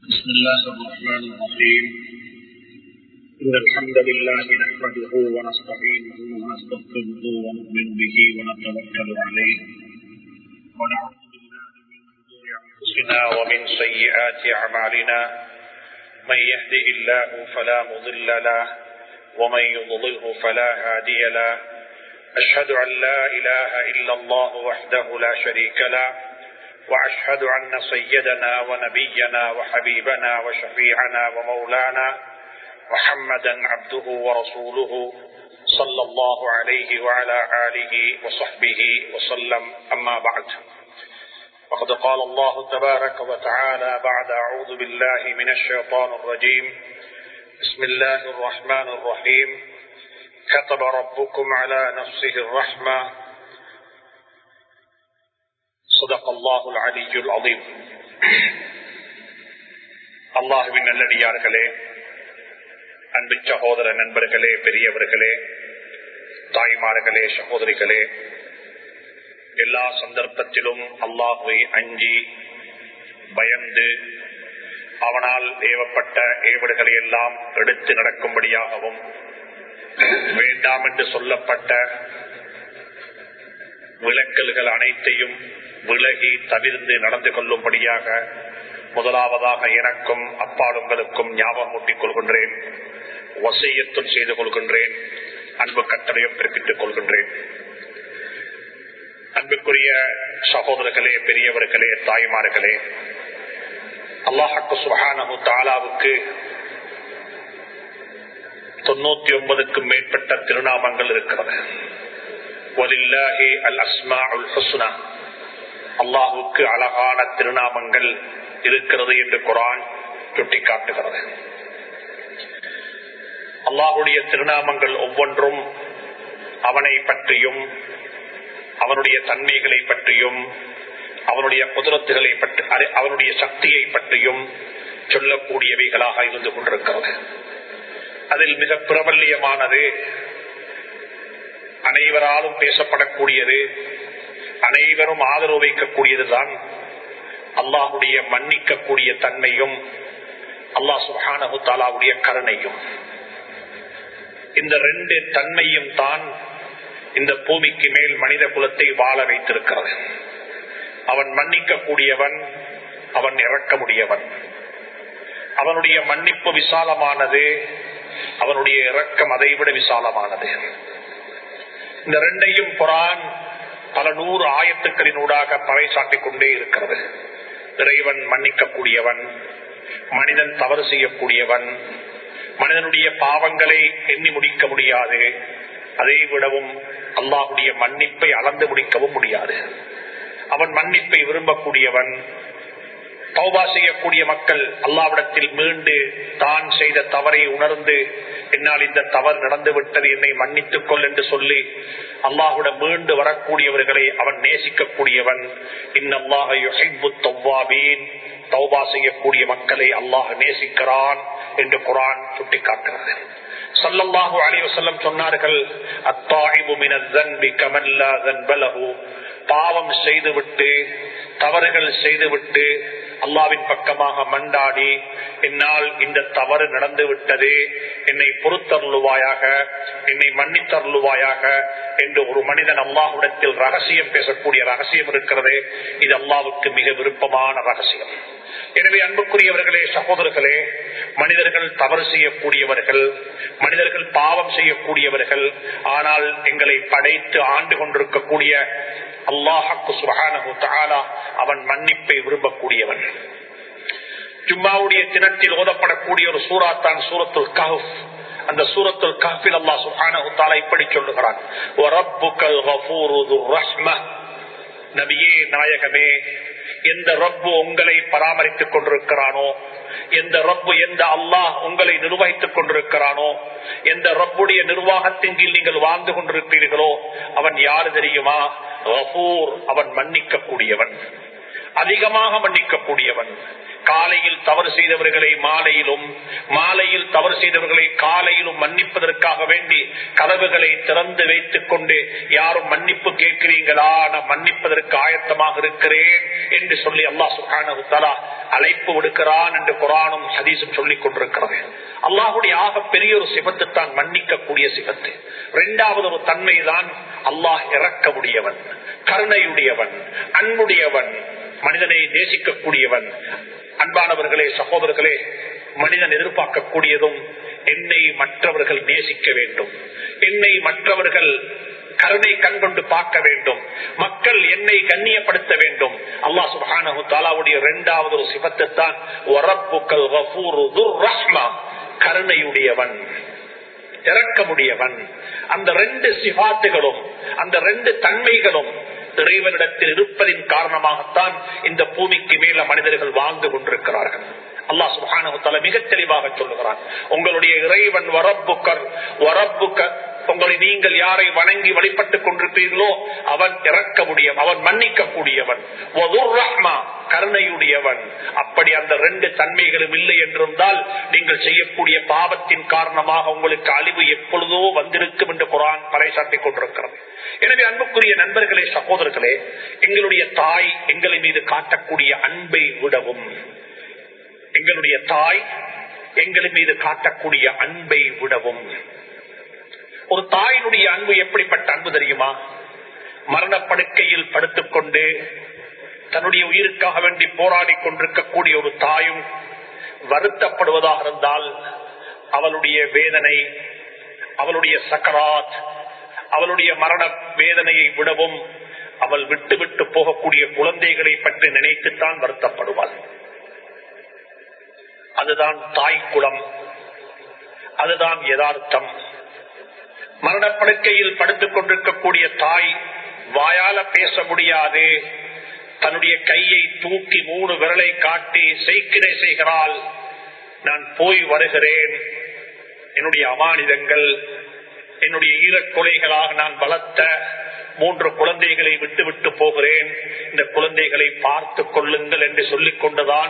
بسم الله الرحمن الرحيم إن الحمد لله نحمده ونستعينه ونستغفره ونؤمن به ونتوكل عليه ونعوذ بالله من شرور أنفسنا ومن سيئات أعمالنا من يهده الله فلا مضل له ومن يضلله فلا هادي له أشهد أن لا إله إلا الله وحده لا شريك له وأشهد أن سيدنا ونبينا وحبيبنا وشفيعنا ومولانا محمدا عبده ورسوله صلى الله عليه وعلى آله وصحبه وسلم أما بعد وقد قال الله تبارك وتعالى بعد أعوذ بالله من الشيطان الرجيم بسم الله الرحمن الرحيم كتب ربكم على نفسه الرحمة صدق الله العلي العظيم அல்லாஹுவின் நல்லடியார்களே அன்பு சகோதர நண்பர்களே பெரியவர்களே தாய்மார்களே சகோதரிகளே எல்லா சந்தர்ப்பத்திலும் அல்லாஹுவை அஞ்சி பயந்து அவனால் ஏவப்பட்ட ஏவடுகளை எல்லாம் எடுத்து நடக்கும்படியாகவும் வேண்டாம் என்று சொல்லப்பட்ட விளக்கல்கள் அனைத்தையும் விலகி தவிர்ந்து நடந்து கொள்ளும்படியாக முதலாவதாக எனக்கும் அப்பாலுங்களுக்கும் ஞாபகம் ஊட்டிக் கொள்கின்றேன் வசையத்தும் செய்து கொள்கின்றேன் அன்பு கட்டளையும் பிறப்பித்துக் கொள்கின்றேன் அன்புக்குரிய சகோதரர்களே பெரியவர்களே தாய்மார்களே அல்லாஹக்கு சுகானு தாலாவுக்கு தொண்ணூத்தி ஒன்பதுக்கும் மேற்பட்ட திருநாமங்கள் இருக்கிறது அல்லாஹுக்கு அழகான திருநாமங்கள் இருக்கிறது என்று குரான் சுட்டிக்காட்டுகிறது அல்லாஹுடைய திருநாமங்கள் ஒவ்வொன்றும் அவனை பற்றியும் அவனுடைய தன்மைகளை பற்றியும் அவனுடைய குதிரத்துகளை பற்றி அவனுடைய சக்தியை பற்றியும் சொல்லக்கூடியவைகளாக இருந்து கொண்டிருக்கிறது அதில் மிக பிரபல்யமானது அனைவராலும் பேசப்படக்கூடியது அனைவரும் ஆதரவு வைக்கக்கூடியதுதான் அல்லாஹுடைய மன்னிக்கக்கூடிய தன்மையும் அல்லாஹ் சுஹானு தாலாவுடைய கருணையும் இந்த ரெண்டு தன்மையும் தான் இந்த பூமிக்கு மேல் மனித குலத்தை வாழ வைத்திருக்கிறது அவன் மன்னிக்கக்கூடியவன் அவன் இறக்க முடியவன் அவனுடைய மன்னிப்பு விசாலமானது அவனுடைய இறக்கம் அதைவிட விசாலமானது இந்த ரெண்டையும் குரான் பல நூறு ஆயத்துக்களினூடாக பறைசாட்டிக் கொண்டே இருக்கிறது இறைவன் மன்னிக்கக்கூடியவன் மனிதன் தவறு செய்யக்கூடியவன் மனிதனுடைய பாவங்களை எண்ணி முடிக்க முடியாது அதை விடவும் அல்லாஹுடைய மன்னிப்பை அளந்து முடிக்கவும் முடியாது அவன் மன்னிப்பை விரும்பக்கூடியவன் தௌபா செய்யக்கூடிய மக்கள் அல்லாவிடத்தில் மீண்டு தான் செய்த தவறை உணர்ந்து என்னால் இந்த தவறு நடந்து விட்டது என்னை மன்னித்துக் கொள் என்று சொல்லி அல்லாஹுடன் மீண்டு வரக்கூடியவர்களை அவன் நேசிக்கக்கூடியவன் இன்னல்லாஹீன் தௌபா செய்யக்கூடிய மக்களை அல்லாஹ் நேசிக்கிறான் என்று குரான் சுட்டிக்காட்டுகிறது சல்லல்லாஹு அலைவசல்லம் சொன்னார்கள் பாவம் செய்துவிட்டு தவறுகள் செய்துவிட்டு அல்லாவின் பக்கமாக மண்டாடி என்னால் இந்த தவறு நடந்து விட்டது என்னை பொறுத்தருளுவாயாக என்னை மன்னித்தருளுவாயாக என்று ஒரு மனிதன் அல்லாஹுடத்தில் ரகசியம் பேசக்கூடிய ரகசியம் இருக்கிறது இது அல்லாவுக்கு மிக விருப்பமான ரகசியம் எனவே அன்புக்குரியவர்களே சகோதரர்களே மனிதர்கள் தவறு செய்யக்கூடியவர்கள் மனிதர்கள் பாவம் செய்யக்கூடியவர்கள் ஆனால் எங்களை படைத்து ஆண்டு கொண்டிருக்கக்கூடிய அல்லாஹக்கு சுகானு தாலா அவன் மன்னிப்பை விரும்பக்கூடியவன் ஜும்மாவுடைய தினத்தில் ஓதப்படக்கூடிய ஒரு சூறாத்தான் சூரத்துல் கஹப் அந்த சூரத்துல் கஹில் அல்லா சுஹானு தாலா இப்படி சொல்லுகிறான் நபியே நாயகமே எந்த ரப்பு உங்களை பராமரித்துக் கொண்டிருக்கிறானோ எந்த ரப்பு எந்த அல்லாஹ் உங்களை நிர்வகித்துக் கொண்டிருக்கிறானோ எந்த ரப்புடைய நிர்வாகத்தின் கீழ் நீங்கள் வாழ்ந்து கொண்டிருக்கிறீர்களோ அவன் யாரு தெரியுமா அவன் மன்னிக்க கூடியவன் அதிகமாக மன்னிக்கக்கூடியவன் காலையில் தவறு செய்தவர்களை மாலையிலும் மாலையில் தவறு செய்தவர்களை காலையிலும் மன்னிப்பதற்காக வேண்டி கதவுகளை திறந்து வைத்துக் கொண்டு யாரும் மன்னிப்பு கேட்கிறீங்களா நான் மன்னிப்பதற்கு ஆயத்தமாக இருக்கிறேன் என்று சொல்லி அல்லாஹ் சுஹானு தலா அழைப்பு விடுக்கிறான் என்று குரானும் ஹதீஸும் சொல்லிக் கொண்டிருக்கிறது அல்லாஹுடைய ஆக பெரிய ஒரு சிபத்து தான் மன்னிக்கக்கூடிய சிபத்து இரண்டாவது ஒரு தன்மை தான் அல்லாஹ் இறக்க முடியவன் கருணையுடையவன் அன்புடையவன் மனிதனை நேசிக்கக்கூடியவன் அன்பானவர்களே சகோதரர்களே மனிதன் எதிர்பார்க்கக்கூடியதும் என்னை மற்றவர்கள் நேசிக்க வேண்டும் என்னை மற்றவர்கள் கருணை கண்கொண்டு பார்க்க வேண்டும் மக்கள் என்னை கண்ணியப்படுத்த வேண்டும் அல்லாஹ் சுபானு தாலாவுடைய இரண்டாவது ஒரு சிபத்தை தான் கருணையுடையவன் இறக்கமுடையவன் அந்த ரெண்டு சிபாத்துகளும் அந்த ரெண்டு தன்மைகளும் இறைவனிடத்தில் இருப்பதின் காரணமாகத்தான் இந்த பூமிக்கு மேல மனிதர்கள் வாழ்ந்து கொண்டிருக்கிறார்கள் அல்லாஹ் சுபானு மிக தெளிவாக சொல்லுகிறான் உங்களுடைய இறைவன் வரப்புக்கர் வரப்புக்கர் உங்களை நீங்கள் யாரை வணங்கி வழிபட்டுக் கொண்டிருப்பீர்களோ அவன் இறக்க முடியும் அவன் மன்னிக்க கூடியவன் கருணையுடையவன் அப்படி அந்த ரெண்டு தன்மைகளும் இல்லை என்றிருந்தால் நீங்கள் செய்யக்கூடிய பாவத்தின் காரணமாக உங்களுக்கு அழிவு எப்பொழுதோ வந்திருக்கும் என்று குரான் பறைசாட்டிக் கொண்டிருக்கிறது எனவே அன்புக்குரிய நண்பர்களே சகோதரர்களே எங்களுடைய தாய் எங்களை மீது காட்டக்கூடிய அன்பை விடவும் எங்களுடைய தாய் எங்கள் மீது காட்டக்கூடிய அன்பை விடவும் ஒரு தாயினுடைய அன்பு எப்படிப்பட்ட அன்பு தெரியுமா மரணப்படுக்கையில் படுத்துக்கொண்டு தன்னுடைய உயிருக்காக வேண்டி போராடி கொண்டிருக்கக்கூடிய ஒரு தாயும் வருத்தப்படுவதாக இருந்தால் அவளுடைய வேதனை அவளுடைய சக்கராத் அவளுடைய மரண வேதனையை விடவும் அவள் விட்டு விட்டு போகக்கூடிய குழந்தைகளை பற்றி நினைத்துத்தான் வருத்தப்படுவாள் அதுதான் தாய் குலம் அதுதான் யதார்த்தம் மரணப்படுக்கையில் படுத்துக் கொண்டிருக்கக்கூடிய தாய் வாயால பேச முடியாது தன்னுடைய கையை தூக்கி மூணு விரலை காட்டி செய்கிடை செய்கிறாள் நான் போய் வருகிறேன் என்னுடைய அமானிதங்கள் என்னுடைய ஈரக்கொலைகளாக நான் வளர்த்த மூன்று குழந்தைகளை விட்டு விட்டு போகிறேன் இந்த குழந்தைகளை பார்த்து கொள்ளுங்கள் என்று சொல்லிக் கொண்டுதான்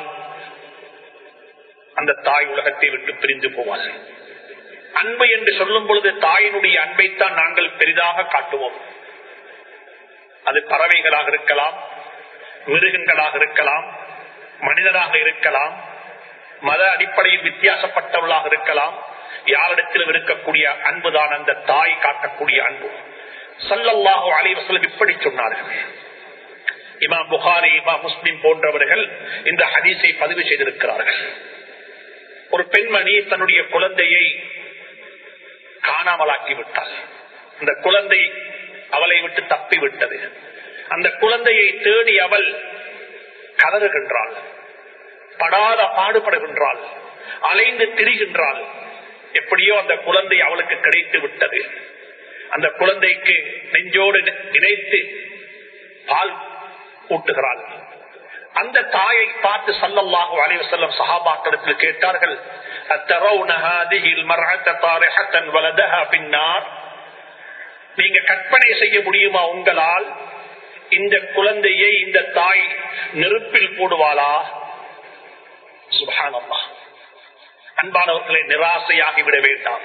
அந்த தாய் உலகத்தை விட்டு பிரிந்து போவாள் அன்பு என்று சொல்லும் பொழுது தாயினுடைய அன்பைத்தான் நாங்கள் பெரிதாக காட்டுவோம் அது பறவைகளாக இருக்கலாம் மிருகங்களாக இருக்கலாம் மனிதனாக இருக்கலாம் மத அடிப்படையில் வித்தியாசப்பட்டவர்களாக இருக்கலாம் யாரிடத்திலும் இருக்கக்கூடிய அன்புதான் அந்த தாய் காட்டக்கூடிய அன்பு சல்லல்லாஹு அலைவசலம் இப்படி சொன்னார்கள் இமாம் புகாரி இமாம் முஸ்லிம் போன்றவர்கள் இந்த ஹதீஸை பதிவு செய்திருக்கிறார்கள் ஒரு பெண்மணி தன்னுடைய குழந்தையை காணாமலாக்கி விட்டாள் அந்த குழந்தை அவளை விட்டு தப்பி விட்டது அந்த குழந்தையை தேடி அவள் கதறுகின்றாள் படாத பாடுபடுகின்றாள் அலைந்து திரிகின்றாள் எப்படியோ அந்த குழந்தை அவளுக்கு கிடைத்து விட்டது அந்த குழந்தைக்கு நெஞ்சோடு இணைத்து பால் ஊட்டுகிறாள் அந்த தாயை பார்த்து சல்லல்லாஹு அலைஹி வஸல்லம் சஹாபாக்களிடத்தில் கேட்டார்கள் அத்தரவுன ஹாதிஹி المرأة طارحة ولدها في النار நீங்க கற்பனை செய்ய முடியுமா உங்களால் இந்த குழந்தையை இந்த தாய் நெருப்பில் போடுவாளா சுபஹானல்லாஹ் அன்பானவர்களை நிராசையாகி விட வேண்டாம்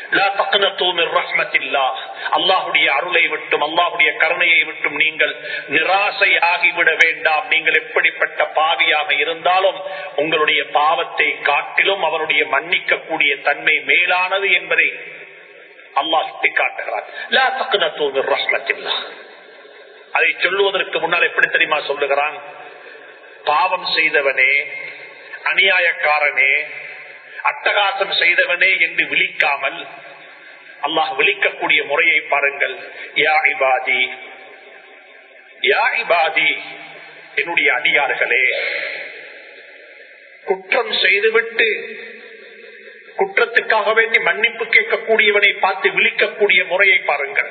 அல்லாஹுடைய அருளை விட்டும் அல்லாஹுடைய கருணையை விட்டும் நீங்கள் நிராசையாகிவிட வேண்டாம் நீங்கள் எப்படிப்பட்ட பாவியாக இருந்தாலும் உங்களுடைய பாவத்தை காட்டிலும் அவருடைய மன்னிக்க கூடிய தன்மை மேலானது என்பதை அல்லாஹ் சுட்டிக்காட்டுகிறார் அதை சொல்லுவதற்கு முன்னால் எப்படி தெரியுமா சொல்லுகிறான் பாவம் செய்தவனே அநியாயக்காரனே அட்டகாசம் செய்தவனே என்று விழிக்காமல் அல்லாஹ் விழிக்கக்கூடிய முறையை பாருங்கள் யா இபாதி யா இபாதி என்னுடைய அடியார்களே குற்றம் செய்துவிட்டு குற்றத்துக்காக வேண்டி மன்னிப்பு கேட்கக்கூடியவனை பார்த்து விழிக்கக்கூடிய முறையை பாருங்கள்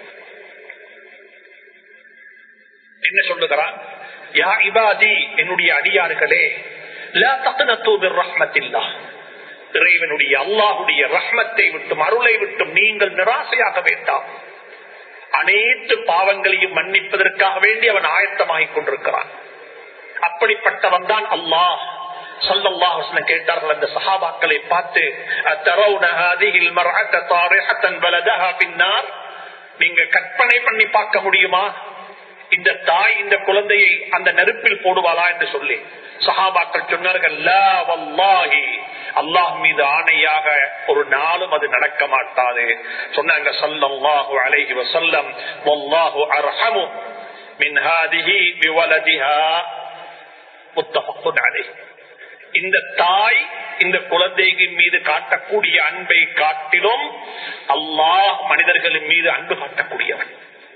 என்ன சொல்லுகிறான் யா இபாதி என்னுடைய அடியார்களே லா தக்னத்து மிர் ரஹ்மத்தில்லாஹ் இறைவனுடைய அல்லாஹுடைய ரஹ்மத்தை விட்டும் அருளை விட்டும் நீங்கள் நிராசையாக வேண்டாம் அனைத்து பாவங்களையும் மன்னிப்பதற்காக வேண்டி அவன் ஆயத்தமாகிக் கொண்டிருக்கிறான் அப்படிப்பட்டவன் தான் அல்லாஹ் சல்லல்லாஹு கேட்டார்கள் அந்த சஹாபாக்களை பார்த்து அத்தரவுன ஹாதிஹில் மர்அத்த தாரிஹத்தன் வலதஹா பின்னார் நீங்க கற்பனை பண்ணி பார்க்க முடியுமா இந்த தாய் இந்த குழந்தையை அந்த நெருப்பில் போடுவாளா என்று சொல்லி சஹாபாக்கள் சொன்னார்கள் லா வல்லாஹி அல்லாஹ் மீது ஆணையாக ஒரு நாளும் அது நடக்க மாட்டாது சொன்னாங்க சல்லல்லாஹு அலைஹி வஸல்லம் வல்லாஹு அர்ஹமு மின் ஹாதிஹி பிவலதிஹா முத்தஃபக்குன் அலைஹி இந்த தாய் இந்த குழந்தைகளின் மீது காட்டக்கூடிய அன்பை காட்டிலும் அல்லாஹ் மனிதர்களின் மீது அன்பு காட்டக்கூடியவன்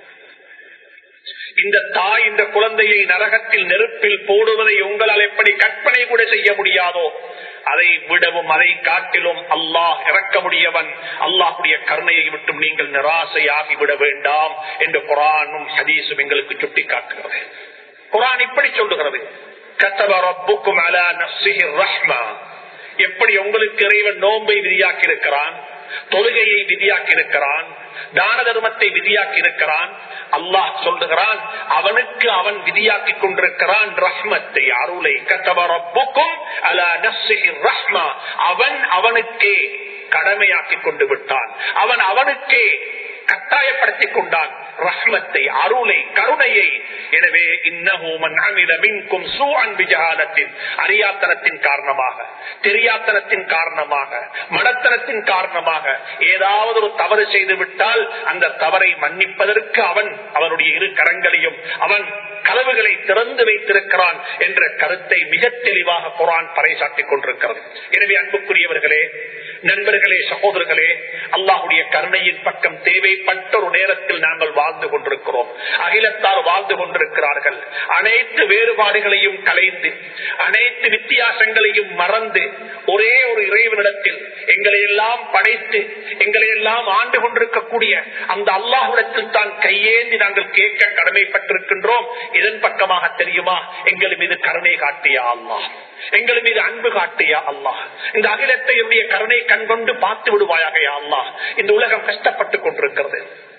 இந்த தாய் இந்த குழந்தையை நரகத்தில் நெருப்பில் போடுவதை உங்களால் எப்படி கற்பனை கூட செய்ய முடியாதோ அதை விடவும் அதை காட்டிலும் அல்லாஹ் இறக்க முடியவன் அல்லாஹுடைய கருணையை விட்டும் நீங்கள் நிராசையாகி விட வேண்டாம் என்று குரானும் ஹதீஸும் எங்களுக்கு சுட்டி காட்டுகிறது குரான் இப்படி சொல்லுகிறது எப்படி உங்களுக்கு இறைவன் நோன்பை விதியாக்கி இருக்கிறான் தொழுகையை விதியாக்கி இருக்கிறான் தான தர்மத்தை விதியாக்கி இருக்கிறான் அல்லாஹ் சொல்லுகிறான் அவனுக்கு அவன் விதியாக்கி கொண்டிருக்கிறான் ரஹ்மத்தை அருளை கத்தவரப்புக்கும் அல ரஹ்மா அவன் அவனுக்கே கடமையாக்கி கொண்டு விட்டான் அவன் அவனுக்கே கட்டாயப்படுத்திக் கொண்டான் ரஹ்மத்தை அருளை கருணையை எனவே இன்னமும் அறியாத்தனத்தின் காரணமாக தெரியாத்தனத்தின் காரணமாக மடத்தனத்தின் காரணமாக ஏதாவது ஒரு தவறு செய்து விட்டால் அந்த தவறை மன்னிப்பதற்கு அவன் அவனுடைய இரு கரங்களையும் அவன் கதவுகளை திறந்து வைத்திருக்கிறான் என்ற கருத்தை மிக தெளிவாக குரான் பறைசாட்டிக் கொண்டிருக்கிறது எனவே அன்புக்குரியவர்களே நண்பர்களே சகோதரர்களே அல்லாஹுடைய கருணையின் பக்கம் தேவைப்பட்ட ஒரு நேரத்தில் நாங்கள் வாழ்ந்து கொண்டிருக்கிறோம் அகிலத்தார் வாழ்ந்து கொண்டிருக்கிறார்கள் அனைத்து வேறுபாடுகளையும் கலைந்து அனைத்து வித்தியாசங்களையும் மறந்து ஒரே ஒரு இறைவனிடத்தில் எங்களை எல்லாம் படைத்து எங்களை எல்லாம் ஆண்டு கொண்டிருக்கக்கூடிய அந்த அல்லாஹுடத்தில் தான் கையேந்தி நாங்கள் கேட்க கடமைப்பட்டிருக்கின்றோம் இதன் பக்கமாக தெரியுமா எங்கள் மீது கருணை காட்டியா அல்லாஹ் எங்கள் மீது அன்பு காட்டியா அல்லாஹ் இந்த அகிலத்தை என்னுடைய கருணை கண்கொண்டு பார்த்து விடுவாயாக அல்லாஹ் இந்த உலகம் கஷ்டப்பட்டுக் கொண்டிருக்கிறது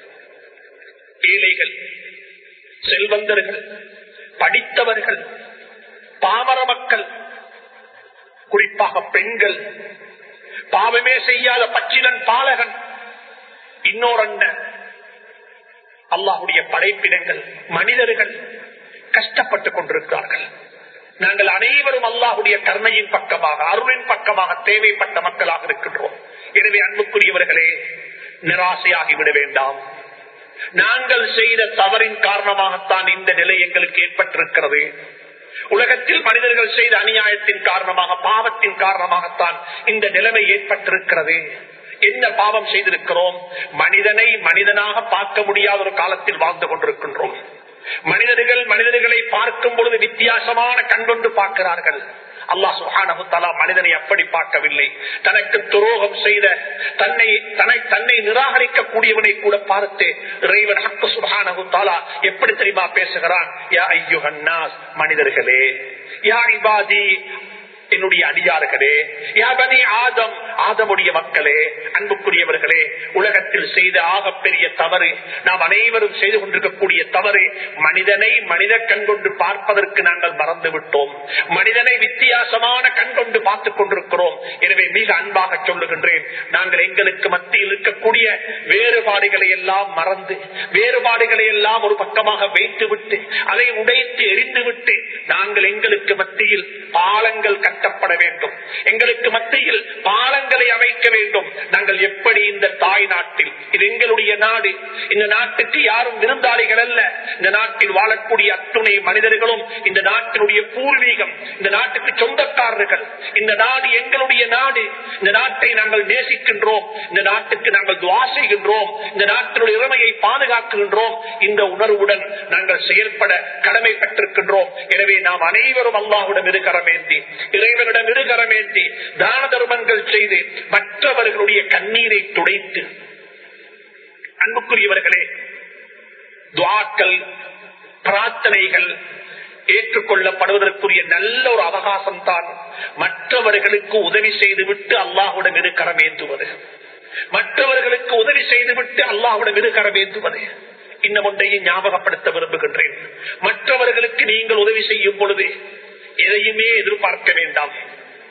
ஏழைகள் செல்வந்தர்கள் படித்தவர்கள் பாமர மக்கள் குறிப்பாக பெண்கள் பாவமே செய்யாத பச்சிலன் பாலகன் இன்னொரண்ண அல்லாஹுடைய படைப்பினங்கள் மனிதர்கள் கஷ்டப்பட்டுக் கொண்டிருக்கிறார்கள் நாங்கள் அனைவரும் அல்லாஹுடைய கருணையின் பக்கமாக அருளின் பக்கமாக தேவைப்பட்ட மக்களாக இருக்கின்றோம் எனவே அன்புக்குரியவர்களே நிராசையாகிவிட வேண்டாம் நாங்கள் செய்த தவறின் காரணமாகத்தான் இந்த நிலை எங்களுக்கு ஏற்பட்டிருக்கிறது உலகத்தில் மனிதர்கள் செய்த அநியாயத்தின் காரணமாக பாவத்தின் காரணமாகத்தான் இந்த நிலைமை ஏற்பட்டிருக்கிறது என்ன பாவம் செய்திருக்கிறோம் மனிதனை மனிதனாக பார்க்க முடியாத ஒரு காலத்தில் வாழ்ந்து கொண்டிருக்கின்றோம் மனிதர்கள் மனிதர்களை பார்க்கும் பொழுது வித்தியாசமான கண்கொண்டு பார்க்கிறார்கள் அல்லா சுஹானகுத்தாலா மனிதனை அப்படி பார்க்கவில்லை தனக்கு துரோகம் செய்த தன்னை தன்னை தன்னை நிராகரிக்கக்கூடியவனை கூட பார்த்து இறைவன் ஹக்கு சுஹானகுத்தாலா எப்படி தெரியுமா பேசுகிறான் யா ஐயுகன்னாஸ் மனிதர்களே யா இபாதி என்னுடைய அடியார்களே யாபனி ஆதம் ஆதமுடைய மக்களே அன்புக்குரியவர்களே உலகத்தில் செய்த ஆகப்பெரிய தவறு நாம் அனைவரும் செய்து கொண்டிருக்கக்கூடிய தவறு மனிதனை மனித கண் கொண்டு பார்ப்பதற்கு நாங்கள் மறந்து விட்டோம் மனிதனை வித்தியாசமான கண் கொண்டு பார்த்துக் கொண்டிருக்கிறோம் எனவே மிக அன்பாக சொல்லுகின்றேன் நாங்கள் எங்களுக்கு மத்தியில் இருக்கக்கூடிய வேறுபாடுகளை எல்லாம் மறந்து வேறுபாடுகளை எல்லாம் ஒரு பக்கமாக வைத்துவிட்டு அதை உடைத்து எரிந்துவிட்டு நாங்கள் எங்களுக்கு மத்தியில் பாலங்கள் கட்டப்பட வேண்டும் எங்களுக்கு மத்தியில் பாலங்களை அமைக்க வேண்டும் நாங்கள் எப்படி இந்த தாய் நாட்டில் இது எங்களுடைய நாடு இந்த நாட்டுக்கு யாரும் விருந்தாளிகள் அல்ல இந்த நாட்டில் வாழக்கூடிய அத்துணை மனிதர்களும் இந்த நாட்டினுடைய பூர்வீகம் இந்த நாட்டுக்கு சொந்தக்காரர்கள் இந்த நாடு எங்களுடைய நாடு இந்த நாட்டை நாங்கள் நேசிக்கின்றோம் இந்த நாட்டுக்கு நாங்கள் துவா செய்கின்றோம் இந்த நாட்டினுடைய இறமையை பாதுகாக்கின்றோம் இந்த உணர்வுடன் நாங்கள் செயல்பட கடமை பெற்றிருக்கின்றோம் எனவே நாம் அனைவரும் அல்லாஹுடன் இருக்கிறமேந்தி இறைவனிடம் இருகரமேந்தி தான தர்மங்கள் செய்து மற்றவர்களுடைய கண்ணீரை துடைத்து அன்புக்குரியவர்களே துவாக்கள் பிரார்த்தனைகள் ஏற்றுக்கொள்ளப்படுவதற்குரிய நல்ல ஒரு அவகாசம் தான் மற்றவர்களுக்கு உதவி செய்துவிட்டு அல்லாஹுடன் இருக்கரம் ஏந்துவது மற்றவர்களுக்கு உதவி செய்துவிட்டு அல்லாஹுடன் இருக்கரம் ஏந்துவது இன்னும் ஒன்றையும் ஞாபகப்படுத்த விரும்புகின்றேன் மற்றவர்களுக்கு நீங்கள் உதவி செய்யும் பொழுது எதையுமே எதிர்பார்க்க வேண்டாம்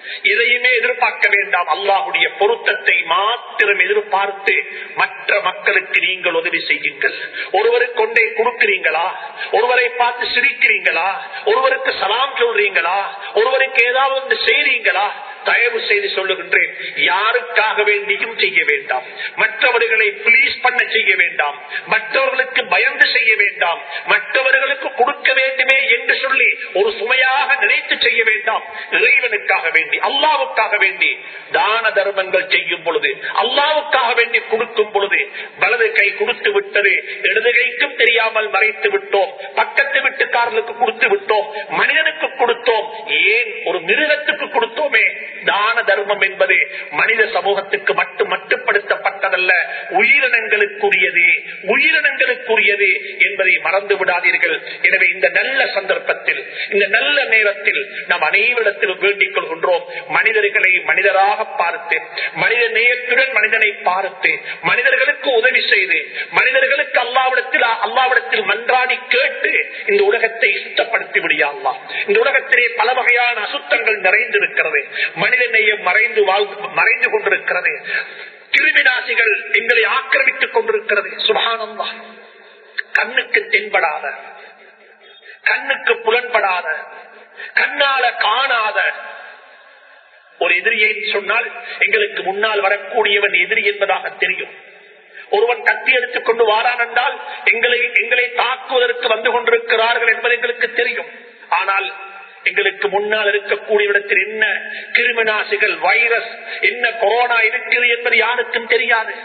எதையுமே எதிர்பார்க்க வேண்டாம் அல்லாஹுடைய பொருத்தத்தை மாத்திரம் எதிர்பார்த்து மற்ற மக்களுக்கு நீங்கள் உதவி செய்யுங்கள் ஒருவருக்கு கொண்டே கொடுக்கிறீங்களா ஒருவரை பார்த்து சிரிக்கிறீங்களா ஒருவருக்கு சலாம் சொல்றீங்களா ஒருவருக்கு ஏதாவது ஒன்று செய்றீங்களா தயவு செய்து சொல்லுகின்றேன் யாருக்காக வேண்டியும் செய்ய வேண்டாம் மற்றவர்களை பிளீஸ் பண்ண செய்ய வேண்டாம் மற்றவர்களுக்கு பயந்து செய்ய வேண்டாம் மற்றவர்களுக்கு கொடுக்க வேண்டுமே என்று சொல்லி ஒரு சுமையாக நினைத்து செய்ய வேண்டாம் இறைவனுக்காக வேண்டி அல்லாவுக்காக வேண்டி தான தர்மங்கள் செய்யும் பொழுது அல்லாவுக்காக வேண்டி கொடுக்கும் பொழுது வலது கை கொடுத்து விட்டது இடது கைக்கும் தெரியாமல் மறைத்து விட்டோம் பக்கத்து வீட்டுக்காரர்களுக்கு கொடுத்து விட்டோம் மனிதனுக்கு கொடுத்தோம் ஏன் ஒரு மிருகத்துக்கு கொடுத்தோமே தான தர்மம் என்பது மனித சமூகத்துக்கு மட்டும் மட்டுப்படுத்தப்பட்டதல்ல உயிரினங்களுக்குரியது உயிரினங்களுக்குரியது என்பதை மறந்து விடாதீர்கள் எனவே இந்த நல்ல சந்தர்ப்பத்தில் இந்த நல்ல நேரத்தில் நாம் அனைவரிடத்திலும் வேண்டிக் கொள்கின்றோம் மனிதர்களை மனிதராக பார்த்து மனித நேயத்துடன் மனிதனை பார்த்து மனிதர்களுக்கு உதவி செய்து மனிதர்களுக்கு அல்லாவிடத்தில் அல்லாவிடத்தில் மன்றாடி கேட்டு இந்த உலகத்தை சுத்தப்படுத்தி விடியாலாம் இந்த உலகத்திலே பல வகையான அசுத்தங்கள் நிறைந்திருக்கிறது மனித நேயம் மறைந்து வாழ் மறைந்து கொண்டிருக்கிறது கிருமிநாசிகள் எங்களை ஆக்கிரமித்துக் கொண்டிருக்கிறது சுபானந்தா கண்ணுக்கு தென்படாத கண்ணுக்கு புலன்படாத கண்ணால காணாத ஒரு எதிரியை சொன்னால் எங்களுக்கு முன்னால் வரக்கூடியவன் எதிரி என்பதாக தெரியும் ஒருவன் கத்தி எடுத்துக் கொண்டு வாரான் என்றால் எங்களை எங்களை தாக்குவதற்கு வந்து கொண்டிருக்கிறார்கள் என்பது எங்களுக்கு தெரியும் ஆனால் எங்களுக்கு முன்னால் இருக்கக்கூடிய இடத்தில் என்ன கிருமிநாசிகள் வைரஸ் என்ன கொரோனா இருக்கிறது என்பது யாருக்கும் தெரியாது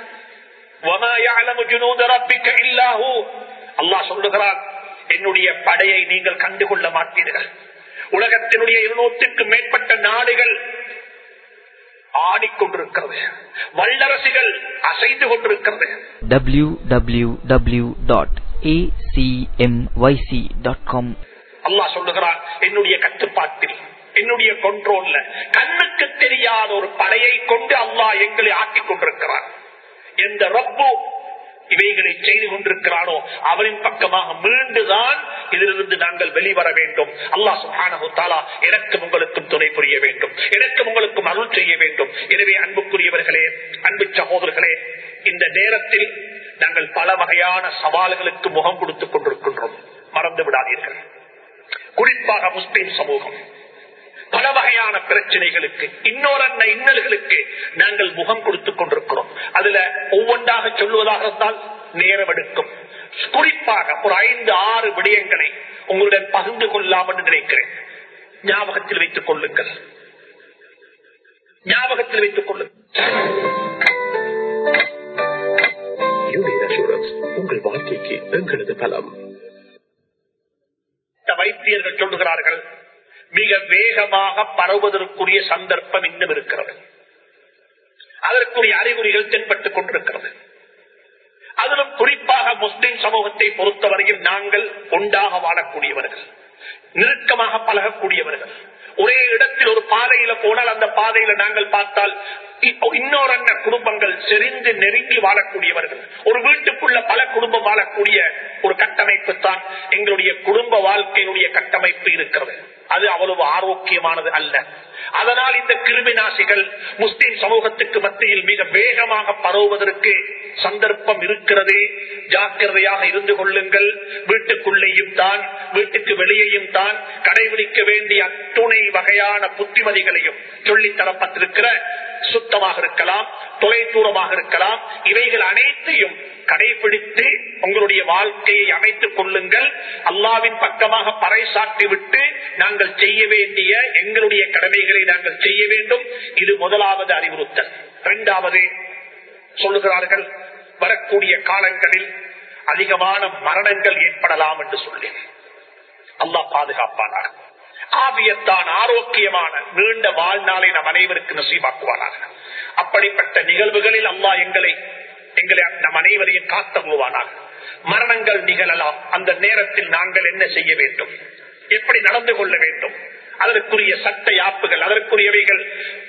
அல்லாஹ் சொல்லுகிறான் என்னுடைய படையை நீங்கள் கண்டுகொள்ள மாட்டீர்கள் உலகத்தினுடைய இருநூற்றுக்கு மேற்பட்ட நாடுகள் ஆடிக்கொண்டிருக்கிறது வல்லரசுகள் அசைந்து கொண்டிருக்கிறது www.acmyc.com அல்லாஹ் சொல்லுகிறான் என்னுடைய கட்டுப்பாட்டில் என்னுடைய கொண்ட்ரோல்ல கண்ணுக்கு தெரியாத ஒரு படையை கொண்டு அல்லாஹ் எங்களை ஆக்கிக் கொண்டிருக்கிறான் எந்த ரப்பு இவைகளை செய்து கொண்டிருக்கிறானோ அவரின் பக்கமாக மீண்டுதான் இதிலிருந்து நாங்கள் வெளிவர வேண்டும் அல்லாஹ் சுஹானு தாலா எனக்கும் உங்களுக்கும் துணை புரிய வேண்டும் எனக்கும் உங்களுக்கும் அருள் செய்ய வேண்டும் எனவே அன்புக்குரியவர்களே அன்பு சகோதரர்களே இந்த நேரத்தில் நாங்கள் பல வகையான சவால்களுக்கு முகம் கொடுத்துக் கொண்டிருக்கின்றோம் மறந்து விடாதீர்கள் குறிப்பாக முஸ்லிம் சமூகம் பல வகையான பிரச்சனைகளுக்கு இன்னொரு அண்ண இன்னல்களுக்கு நாங்கள் முகம் கொடுத்துக் கொண்டிருக்கிறோம் அதுல ஒவ்வொன்றாக சொல்லுவதாக இருந்தால் நேரம் எடுக்கும் குறிப்பாக ஒரு ஐந்து ஆறு விடயங்களை உங்களுடன் பகிர்ந்து கொள்ளாமல் நினைக்கிறேன் ஞாபகத்தில் வைத்துக் கொள்ளுங்கள் ஞாபகத்தில் வைத்துக் கொள்ளுங்கள் உங்கள் வாழ்க்கைக்கு எங்களது பலம் வைத்தியர்கள் சொல்லுகிறார்கள் மிக வேகமாக பரவுவதற்குரிய சந்தர்ப்பம் இன்னும் இருக்கிறது அதற்குரிய அறிகுறிகள் தென்பட்டுக் கொண்டிருக்கிறது அதிலும் குறிப்பாக முஸ்லிம் சமூகத்தை பொறுத்தவரையில் நாங்கள் ஒன்றாக வாழக்கூடியவர்கள் நெருக்கமாக பழகக்கூடியவர்கள் ஒரே இடத்தில் ஒரு பாதையில போனால் அந்த பாதையில நாங்கள் பார்த்தால் இன்னொரு அண்ண குடும்பங்கள் செறிந்து நெருங்கி வாழக்கூடியவர்கள் ஒரு வீட்டுக்குள்ள பல குடும்பம் வாழக்கூடிய ஒரு கட்டமைப்பு தான் எங்களுடைய குடும்ப வாழ்க்கையினுடைய கட்டமைப்பு இருக்கிறது அது அவ்வளவு ஆரோக்கியமானது அல்ல அதனால் இந்த கிருமிநாசிகள் முஸ்லிம் சமூகத்துக்கு மத்தியில் மிக வேகமாக பரவுவதற்கு சந்தர்ப்பம் இருக்கிறது ஜாக்கிரதையாக இருந்து கொள்ளுங்கள் வீட்டுக்குள்ளேயும் தான் வீட்டுக்கு வெளியேயும் தான் கடைபிடிக்க வேண்டிய அத்துணை வகையான புத்திமதிகளையும் சொல்லித் தரப்பட்டிருக்கிற சுத்தமாக இருக்கலாம் தொலை தூரமாக இருக்கலாம் இவைகள் அனைத்தையும் கடைபிடித்து உங்களுடைய வாழ்க்கையை அமைத்துக் கொள்ளுங்கள் அல்லாவின் பக்கமாக பறைசாட்டி விட்டு நாங்கள் செய்ய வேண்டிய எங்களுடைய கடமைகளை நாங்கள் செய்ய வேண்டும் இது முதலாவது அறிவுறுத்தல் இரண்டாவது சொல்லுகிறார்கள் வரக்கூடிய காலங்களில் அதிகமான மரணங்கள் ஏற்படலாம் என்று சொல்லி அல்லாஹ் பாதுகாப்பானாக ஆவியத்தான் ஆரோக்கியமான நீண்ட வாழ்நாளை நம் அனைவருக்கு நசீபாக்குவானாக அப்படிப்பட்ட நிகழ்வுகளில் அல்லாஹ் எங்களை எங்களை நம் அனைவரையும் காத்தமுவானாக மரணங்கள் நிகழலாம் அந்த நேரத்தில் நாங்கள் என்ன செய்ய வேண்டும் எப்படி நடந்து கொள்ள வேண்டும் அதற்குரிய சட்ட யாப்புகள் அதற்குரியவைகள்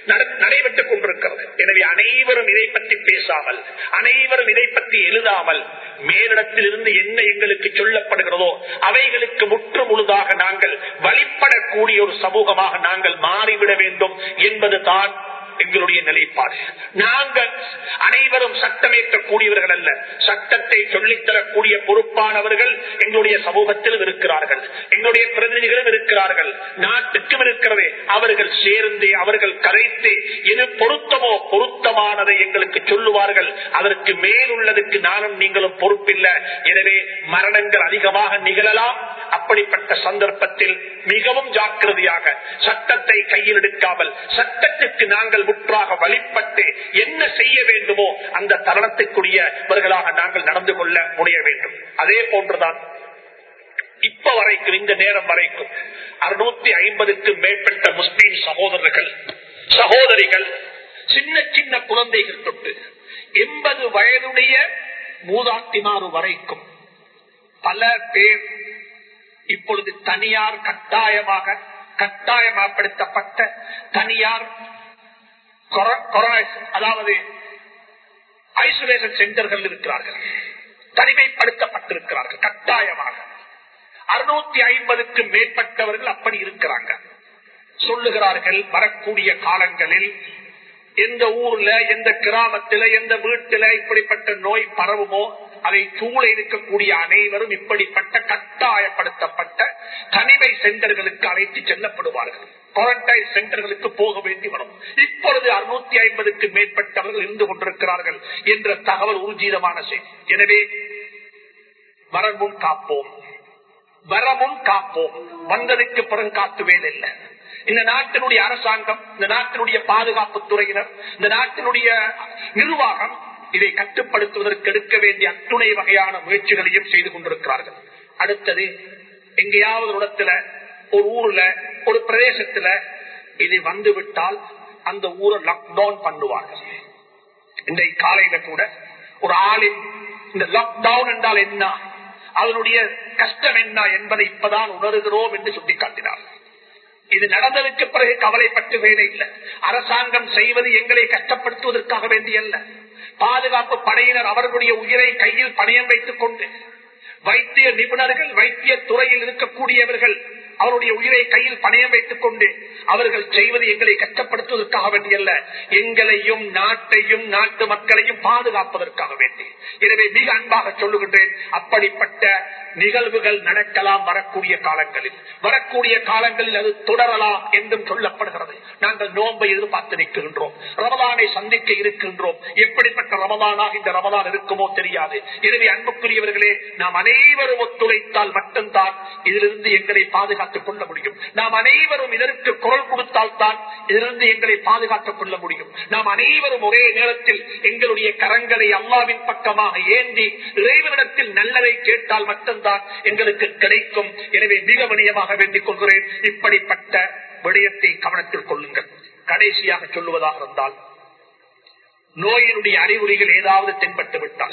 நட- நடைபெற்றுக் கொண்டிருக்கிறது எனவே அனைவரும் இதை பற்றி பேசாமல் அனைவரும் இதை பற்றி எழுதாமல் மேலிடத்திலிருந்து என்ன எங்களுக்கு சொல்லப்படுகிறதோ அவைகளுக்கு முற்று முழுதாக நாங்கள் வழிபடக்கூடிய ஒரு சமூகமாக நாங்கள் மாறிவிட வேண்டும் என்பது தான் எங்களுடைய நிலைப்பாடு நாங்கள் அனைவரும் சட்டமேற்றக்கூடியவர்கள் அல்ல சட்டத்தை சொல்லித்தரக்கூடிய பொறுப்பானவர்கள் எங்களுடைய சமூகத்திலும் இருக்கிறார்கள் எங்களுடைய பிரதிநிதிகளும் இருக்கிறார்கள் நாட்டுக்கும் இருக்கிறது அவர்கள் சேர்ந்து அவர்கள் கரைத்து எது பொருத்தமோ பொருத்தமானதை எங்களுக்கு சொல்லுவார்கள் அதற்கு மேல் உள்ளதுக்கு நானும் நீங்களும் பொறுப்பில்லை எனவே மரணங்கள் அதிகமாக நிகழலாம் அப்படிப்பட்ட சந்தர்ப்பத்தில் மிகவும் ஜாக்கிரதையாக சட்டத்தை கையில் எடுக்காமல் சட்டத்துக்கு நாங்கள் முற்றாக வழிபட்டு என்ன செய்ய வேண்டுமோ அந்த தருணத்துக்குரியவர்களாக நாங்கள் நடந்து கொள்ள முடிய வேண்டும் அதே போன்றுதான் இப்ப வரைக்கும் இந்த நேரம் வரைக்கும் அறுநூத்தி ஐம்பதுக்கும் மேற்பட்ட முஸ்லீம் சகோதரர்கள் சகோதரிகள் சின்ன சின்ன குழந்தைகள் தொட்டு எண்பது வயதுடைய மூதாட்டிமாறு வரைக்கும் பல பேர் இப்பொழுது தனியார் கட்டாயமாக கட்டாயமாப்படுத்தப்பட்ட தனியார் கொர- கொரோனா அதாவது ஐசோலேஷன் சென்டர்கள் இருக்கிறார்கள் தனிமைப்படுத்தப்பட்டிருக்கிறார்கள் கட்டாயமாக அறுநூத்தி ஐம்பதுக்கு மேற்பட்டவர்கள் அப்படி இருக்கிறாங்க சொல்லுகிறார்கள் வரக்கூடிய காலங்களில் எந்த ஊர்ல எந்த கிராமத்துல எந்த வீட்டுல இப்படிப்பட்ட நோய் பரவுமோ அதை சூழ இருக்கக்கூடிய அனைவரும் இப்படிப்பட்ட கட்டாயப்படுத்தப்பட்ட தனிமை சென்டர்களுக்கு அழைத்து செல்லப்படுவார்கள் குவாரண்டைன் சென்டர்களுக்கு போக வேண்டி வரும் இப்பொழுது அறுநூத்தி ஐம்பதுக்கு மேற்பட்டவர்கள் இருந்து கொண்டிருக்கிறார்கள் என்ற தகவல் ஊர்ஜிதமான செய்தி எனவே வரமுன் காப்போம் வரமுன் காப்போம் வந்ததுக்கு பிறகு காத்துவேல் இல்லை இந்த நாட்டினுடைய அரசாங்கம் இந்த நாட்டினுடைய பாதுகாப்பு துறையினர் இந்த நாட்டினுடைய நிர்வாகம் இதை கட்டுப்படுத்துவதற்கு எடுக்க வேண்டிய அத்துணை வகையான முயற்சிகளையும் செய்து கொண்டிருக்கிறார்கள் அடுத்தது எங்கேயாவது ஒரு இடத்துல ஒரு ஊர்ல ஒரு பிரதேசத்துல இது வந்து விட்டால் அந்த ஊரை லாக்டவுன் பண்ணுவார்கள் இன்றைக்கு காலையில கூட ஒரு ஆளின் இந்த லாக்டவுன் என்றால் என்ன அதனுடைய கஷ்டம் என்ன என்பதை இப்பதான் உணர்கிறோம் என்று சுட்டிக்காட்டினார் இது நடந்ததற்கு பிறகு கவலைப்பட்டு வேலை இல்லை அரசாங்கம் செய்வது எங்களை கஷ்டப்படுத்துவதற்காக வேண்டியல்ல பாதுகாப்பு படையினர் அவர்களுடைய உயிரை கையில் பணியம் வைத்துக் கொண்டு வைத்திய நிபுணர்கள் வைத்திய துறையில் இருக்கக்கூடியவர்கள் அவருடைய உயிரை கையில் பணையம் வைத்துக் கொண்டு அவர்கள் செய்வது எங்களை கஷ்டப்படுத்துவதற்காக வேண்டியல்ல எங்களையும் நாட்டையும் நாட்டு மக்களையும் பாதுகாப்பதற்காக வேண்டி எனவே மிக அன்பாக சொல்லுகின்றேன் அப்படிப்பட்ட நிகழ்வுகள் நடக்கலாம் வரக்கூடிய காலங்களில் வரக்கூடிய காலங்களில் அது தொடரலாம் என்றும் சொல்லப்படுகிறது நாங்கள் நோன்பை எதிர்பார்த்து நிற்கின்றோம் ரமதானை சந்திக்க இருக்கின்றோம் எப்படிப்பட்ட ரமதானாக இந்த ரமதான் இருக்குமோ தெரியாது எனவே அன்புக்குரியவர்களே நாம் அனைவரும் ஒத்துழைத்தால் மட்டும்தான் இதிலிருந்து எங்களை பாதுகாத்துக் கொள்ள முடியும் நாம் அனைவரும் இதற்கு குரல் கொடுத்தால் தான் இதிலிருந்து எங்களை பாதுகாத்துக் கொள்ள முடியும் நாம் அனைவரும் ஒரே நேரத்தில் எங்களுடைய கரங்களை அல்லாவின் பக்கமாக ஏந்தி இறைவனிடத்தில் நல்லதை கேட்டால் மட்டும்தான் எங்களுக்கு கிடைக்கும் எனவே மிக வினயமாக வேண்டிக் கொள்கிறேன் இப்படிப்பட்ட விடயத்தை கவனத்தில் கொள்ளுங்கள் கடைசியாக சொல்லுவதாக இருந்தால் நோயினுடைய அறிகுறிகள் ஏதாவது தென்பட்டு விட்டால்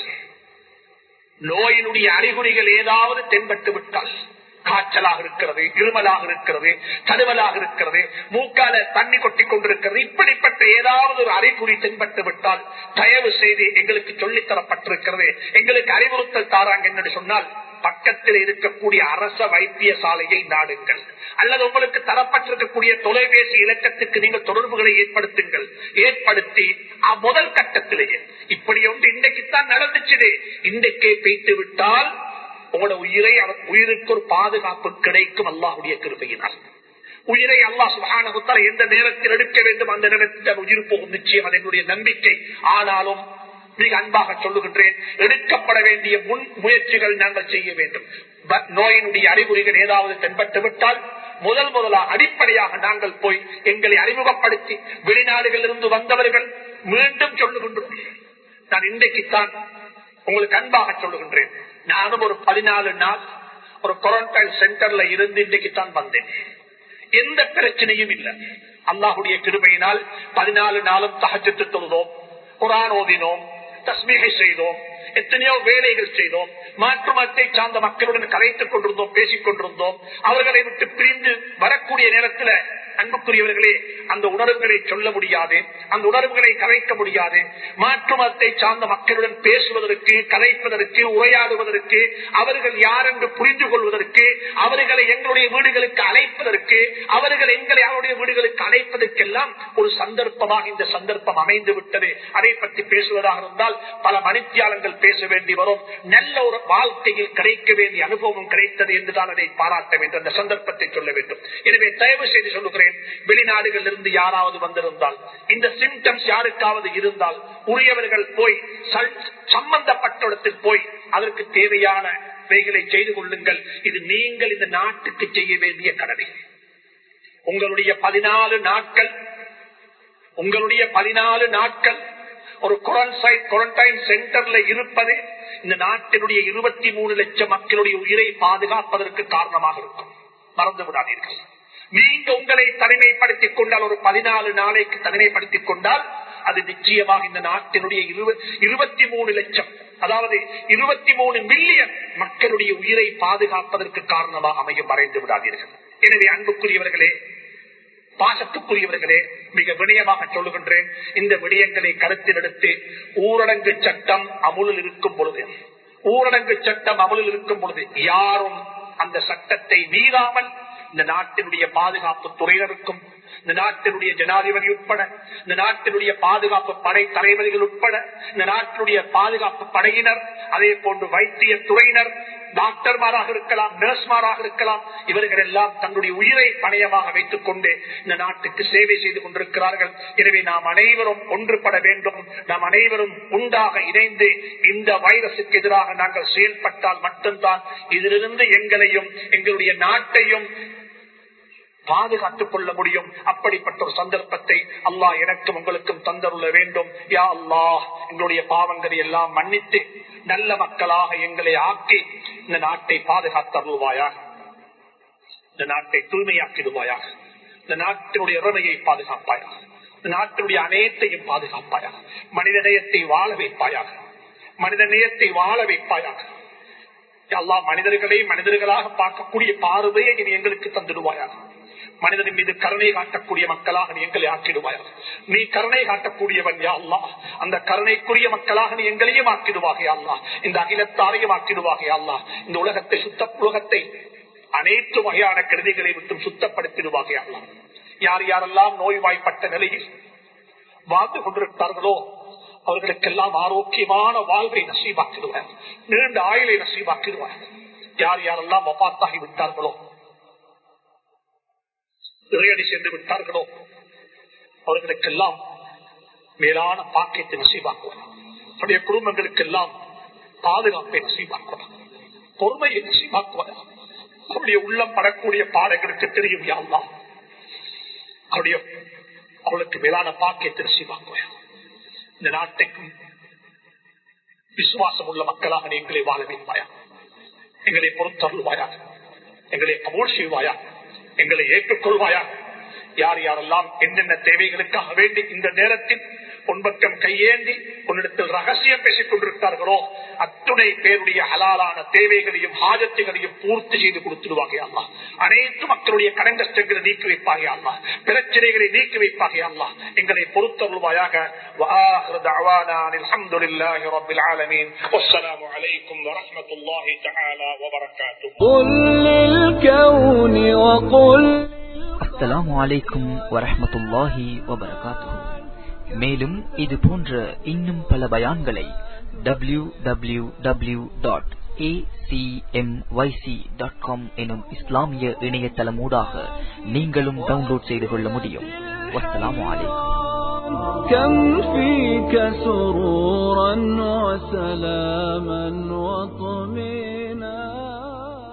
நோயினுடைய அறிகுறிகள் ஏதாவது தென்பட்டு விட்டால் காய்ச்சலாக இருக்கிறது இருமலாக இருக்கிறது தடுவலாக இருக்கிறது மூக்கால தண்ணி கொட்டி கொண்டிருக்கிறது இப்படிப்பட்ட ஏதாவது ஒரு அறிகுறி தென்பட்டு விட்டால் தயவு செய்து எங்களுக்கு சொல்லித் தரப்பட்டிருக்கிறது எங்களுக்கு அறிவுறுத்தல் தாராங்க என்று சொன்னால் பக்கத்தில் இருக்கக்கூடிய அரச வைத்தியசாலையை நாடுங்கள் அல்லது உங்களுக்கு தரப்பட்டிருக்கக்கூடிய தொலைபேசி இலக்கத்துக்கு நீங்கள் தொடர்புகளை ஏற்படுத்துங்கள் ஏற்படுத்தி அ- முதல் கட்டத்திலேயே இப்படி ஒன்று இன்றைக்குத்தான் நடந்துச்சு இன்றைக்கே பெய்து விட்டால் உங்களோட உயிரை அவர் உயிருக்கு ஒரு பாதுகாப்பு கிடைக்கும் அல்லாஹுடைய கிருபையினால் உயிரை அல்லாஹ் சுகானகுத்தால் எந்த நேரத்தில் எடுக்க வேண்டும் அந்த நேரத்தில் அந்த உயிர் போகும் நிச்சயம் அது என்னுடைய நம்பிக்கை ஆனாலும் மிக அன்பாக சொல்லுகின்றேன் எடுக்கப்பட வேண்டிய முன் முயற்சிகள் நாங்கள் செய்ய வேண்டும் ப- நோயினுடைய அறிகுறிகள் ஏதாவது தென்பட்டு விட்டால் முதல் முதலாக அடிப்படையாக நாங்கள் போய் எங்களை அறிமுகப்படுத்தி வெளிநாடுகளில் இருந்து வந்தவர்கள் மீண்டும் சொல்லுகின்றோம் நான் இன்றைக்குத்தான் உங்களுக்கு அன்பாக சொல்லுகின்றேன் நானும் ஒரு பதினாலு நாள் ஒரு குவாரண்டைன் சென்டர்ல இருந்து இன்றைக்குத்தான் வந்தேன் எந்த பிரச்சனையும் இல்லை அல்லாஹுடைய கிருபையினால் பதினாலு நாளும் தகச்சத்து தொழுதோம் குரான் ஓதினோம் தஸ்மீகை செய்தோம் எத்தனையோ வேலைகள் செய்தோம் மாற்று மதத்தை சார்ந்த மக்களுடன் கலைத்துக் கொண்டிருந்தோம் பேசிக் கொண்டிருந்தோம் அவர்களை விட்டு பிரிந்து வரக்கூடிய நேரத்தில் அன்புக்குரியவர்களே அந்த உணர்வுகளை சொல்ல முடியாது அந்த உணர்வுகளை கலைக்க முடியாது மாற்று மதத்தை சார்ந்த மக்களுடன் பேசுவதற்கு கலைப்பதற்கு உரையாடுவதற்கு அவர்கள் யார் என்று புரிந்து கொள்வதற்கு அவர்களை எங்களுடைய வீடுகளுக்கு அழைப்பதற்கு அவர்கள் எங்களை அவருடைய வீடுகளுக்கு அழைப்பதற்கெல்லாம் ஒரு சந்தர்ப்பமாக இந்த சந்தர்ப்பம் அமைந்து விட்டது அதை பற்றி பேசுவதாக இருந்தால் பல மணித்தியாலங்கள் பேச வேண்டி வரும் நல்ல ஒரு வாழ்க்கையில் கிடைக்க வேண்டிய அனுபவம் கிடைத்தது என்றுதான் அதை பாராட்ட வேண்டும் அந்த சந்தர்ப்பத்தை சொல்ல வேண்டும் எனவே தயவு செய்து சொல்லுகிறேன் வெளிநாடுகளில் இருந்து யாராவது வந்திருந்தால் இந்த சிம்டம்ஸ் யாருக்காவது இருந்தால் உரியவர்கள் போய் சம்பந்தப்பட்ட இடத்தில் போய் அதற்கு தேவையான வேகளை செய்து கொள்ளுங்கள் இது நீங்கள் இந்த நாட்டுக்கு செய்ய வேண்டிய கடமை உங்களுடைய பதினாலு நாட்கள் உங்களுடைய பதினாலு நாட்கள் ஒரு குவாரண்டைன் சென்டர்ல இருப்பது இந்த நாட்டினுடைய இருபத்தி மூணு லட்சம் மக்களுடைய உயிரை பாதுகாப்பதற்கு காரணமாக இருக்கும் மறந்து விடாதீர்கள் நீங்க உங்களை தனிமைப்படுத்திக் கொண்டால் ஒரு பதினாலு நாளைக்கு தனிமைப்படுத்திக் கொண்டால் அது நிச்சயமாக இந்த நாட்டினுடைய இருபத்தி மூணு லட்சம் அதாவது இருபத்தி மூணு மில்லியன் மக்களுடைய உயிரை பாதுகாப்பதற்கு காரணமாக அமையும் மறைந்து விடாதீர்கள் எனவே அன்புக்குரியவர்களே பாசத்துக்குரியவர்களே மிக வினயமாக சொல்லுகின்றேன் இந்த விடயங்களை கருத்தில் எடுத்து ஊரடங்கு சட்டம் அமுலில் இருக்கும் பொழுது ஊரடங்கு சட்டம் அமுலில் இருக்கும் பொழுது யாரும் அந்த சட்டத்தை மீறாமல் இந்த நாட்டினுடைய பாதுகாப்பு துறையினருக்கும் இந்த நாட்டினுடைய ஜனாதிபதி உட்பட இந்த நாட்டினுடைய பாதுகாப்பு படை தலைவர்கள் உட்பட இந்த நாட்டினுடைய பாதுகாப்பு படையினர் அதே போன்று வைத்திய துறையினர் டாக்டர்மாராக இருக்கலாம் நர்ஸ்மாராக இருக்கலாம் இவர்கள் எல்லாம் தன்னுடைய உயிரை பணயமாக வைத்துக் கொண்டு இந்த நாட்டுக்கு சேவை செய்து கொண்டிருக்கிறார்கள் எனவே நாம் அனைவரும் ஒன்றுபட வேண்டும் நாம் அனைவரும் உண்டாக இணைந்து இந்த வைரசுக்கு எதிராக நாங்கள் செயல்பட்டால் மட்டும்தான் இதிலிருந்து எங்களையும் எங்களுடைய நாட்டையும் பாதுகாத்துக் கொள்ள முடியும் அப்படிப்பட்ட ஒரு சந்தர்ப்பத்தை அல்லாஹ் எனக்கும் உங்களுக்கும் தந்தருள்ள வேண்டும் யா அல்லாஹ் எங்களுடைய பாவங்களை எல்லாம் மன்னித்து நல்ல மக்களாக எங்களை ஆக்கி இந்த நாட்டை பாதுகாத்தருள்வாயாக இந்த நாட்டை தூய்மையாக்கிடுவாயாக இந்த நாட்டினுடைய இறமையை பாதுகாப்பாயாக இந்த நாட்டினுடைய அனைத்தையும் பாதுகாப்பாயாக மனித நேயத்தை வாழ வைப்பாயாக மனித நேயத்தை வாழ வைப்பாயாக எல்லா மனிதர்களை மனிதர்களாக பார்க்கக்கூடிய பார்வையை நீ எங்களுக்கு தந்துடுவாயாக மனிதனின் மீது கருணை காட்டக்கூடிய மக்களாக நீ எங்களை ஆக்கிடுவாயா நீ கருணை காட்டக்கூடியவன் யா அல்லா அந்த கருணைக்குரிய மக்களாக நீ எங்களையும் ஆக்கிடுவாக அல்லா இந்த அகிலத்தாரையும் ஆக்கிடுவாக அல்லா இந்த உலகத்தை சுத்த உலகத்தை அனைத்து வகையான கருதிகளை விட்டும் சுத்தப்படுத்திடுவாக அல்லா யார் யாரெல்லாம் நோய்வாய்ப்பட்ட நிலையில் வாழ்ந்து கொண்டிருக்கிறார்களோ அவர்களுக்கெல்லாம் ஆரோக்கியமான வாழ்வை நசீபாக்கிடுவார் நீண்ட ஆயுளை நசீபாக்கிடுவார் யார் யாரெல்லாம் ஒப்பாத்தாகி விட்டார்களோ இறையடி சென்று விட்டார்களோ அவர்களுக்கெல்லாம் மேலான பாக்கியத்தை நசீபாக்குவார் அவருடைய குடும்பங்களுக்கெல்லாம் பாதுகாப்பை நசீபாக்குவார் பொறுமையை நசீபாக்குவார் அவருடைய உள்ளம் படக்கூடிய பாடங்களுக்கு தெரியும் யாழ்லா அவருடைய அவளுக்கு மேலான பாக்கியத்தை நசீபாக்குவார் இந்த நாட்டுக்கும் விசுவாசம் உள்ள மக்களாக எங்களை வாழ வைப்பாயா எங்களை பொறுத்தருள்வாயா எங்களை கபோல் செய்வாயா எங்களை ஏற்றுக்கொள்வாயா யார் யாரெல்லாம் என்னென்ன தேவைகளுக்காக வேண்டி இந்த நேரத்தில் உன்பக்கம் கையேந்தி உன்னிடத்தில் ரகசியம் பேசிக் கொண்டிருக்கிறார்களோ அத்துணை பேருடைய ஹலாலான தேவைகளையும் ஹாஜத்துகளையும் பூர்த்தி செய்து கொடுத்துடுவாங்க அனைத்து மக்களுடைய கடன் கஷ்டங்களை நீக்கி வைப்பாங்க பிரச்சனைகளை நீக்கி வைப்பாங்க எங்களை பொறுத்தருள்வாயாக الحمد لله رب العالمين والسلام عليكم ورحمة الله تعالى وبركاته قل للكون وقل அஸ்ஸலாமு அலைக்கும் வரஹ்மத்துல்லாஹி வபரகாத்துஹு மேலும் இது போன்ற இன்னும் பல பயான்களை W W W dot dot com எனும் இஸ்லாமிய இணையதளமூடாக நீங்களும் டவுன்லோட் செய்து கொள்ள முடியும் வஸ்ஸலாமு அலைக்கும் كم فيك سرورا وسلاما وطمئنا